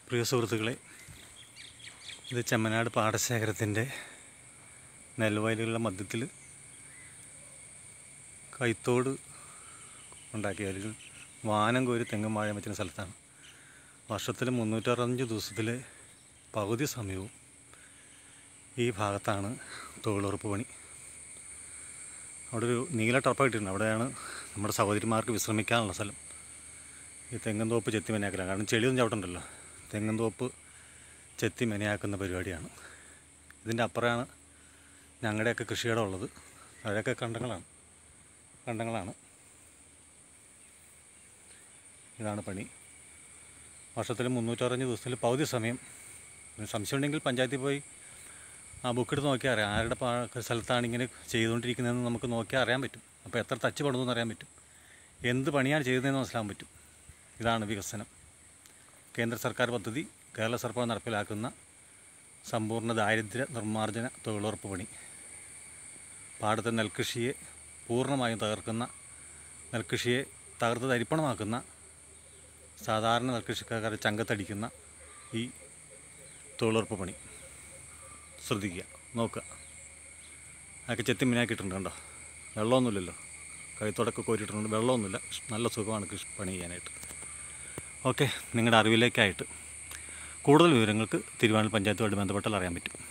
പ്രിയ സുഹൃത്തുക്കളെ ഇത് ചെമ്മനാട് പാടശേഖരത്തിൻ്റെ നെൽവയലുകളുടെ മധ്യത്തിൽ കൈത്തോട് ഉണ്ടാക്കിയ അല്ലെങ്കിൽ വാനം കോരി തെങ്ങും വാഴ വെച്ചുന്ന സ്ഥലത്താണ് വർഷത്തിൽ മുന്നൂറ്ററുപത്തഞ്ച് ദിവസത്തിൽ പകുതി സമയവും ഈ ഭാഗത്താണ് തൊഴിലുറപ്പ് പണി അവിടെ ഒരു നീല ടർപ്പായിട്ടുണ്ട് അവിടെയാണ് നമ്മുടെ സഹോദരിമാർക്ക് വിശ്രമിക്കാനുള്ള സ്ഥലം ഈ തെങ്ങും തോപ്പ് ചെത്തി മെനയാക്കലാണ് കാരണം ചെളിയൊന്നും ചവിട്ടണ്ടല്ലോ തെങ്ങും തോപ്പ് ചെത്തി മെനയാക്കുന്ന പരിപാടിയാണ് ഇതിൻ്റെ അപ്പുറമാണ് ഞങ്ങളുടെയൊക്കെ കൃഷിയിടം ഉള്ളത് അവിടെയൊക്കെ കണ്ടങ്ങളാണ് കണ്ടങ്ങളാണ് ഇതാണ് പണി വർഷത്തിൽ മുന്നൂറ്ററുപത്തഞ്ച് ദിവസത്തിൽ പകുതി സമയം പിന്നെ സംശയം ഉണ്ടെങ്കിൽ പഞ്ചായത്തിൽ പോയി ആ ബുക്ക് എടുത്ത് നോക്കിയാൽ അറിയാം ആരുടെ പാ- സ്ഥലത്താണ് ഇങ്ങനെ ചെയ്തുകൊണ്ടിരിക്കുന്നതെന്ന് നമുക്ക് നോക്കിയാൽ അറിയാൻ പറ്റും അപ്പോൾ എത്ര ടച്ച് പണിതെന്ന് അറിയാൻ പറ്റും എന്ത് പണിയാണ് ചെയ്യുന്നതെന്ന് മനസ്സിലാക്കാൻ പറ്റും ഇതാണ് വികസനം കേന്ദ്ര സർക്കാർ പദ്ധതി കേരള സർക്കാർ നടപ്പിലാക്കുന്ന സമ്പൂർണ്ണ ദാരിദ്ര്യ നിർമ്മാർജ്ജന തൊഴിലുറപ്പ് പണി പാടത്തെ നെൽകൃഷിയെ പൂർണ്ണമായും തകർക്കുന്ന നെൽകൃഷിയെ തകർത്ത് തരിപ്പണമാക്കുന്ന സാധാരണ നെൽകൃഷിക്കാരെ ചങ്കത്തടിക്കുന്ന ഈ തൊഴിലുറപ്പ് പണി ശ്രദ്ധിക്കുക നോക്കുക അതൊക്കെ ചെത്തി മിനാക്കിയിട്ടുണ്ട് കണ്ടോ വെള്ളമൊന്നുമില്ലല്ലോ കൈത്തോടൊക്കെ കോരിയിട്ടുണ്ട് വെള്ളമൊന്നുമില്ല നല്ല സുഖമാണ് കൃഷി പണി ചെയ്യാനായിട്ട് ഓക്കെ നിങ്ങളുടെ അറിവിലേക്കായിട്ട് കൂടുതൽ വിവരങ്ങൾക്ക് തിരുവാണൂർ പഞ്ചായത്തുമായിട്ട് ബന്ധപ്പെട്ടാൽ അറിയാൻ പറ്റും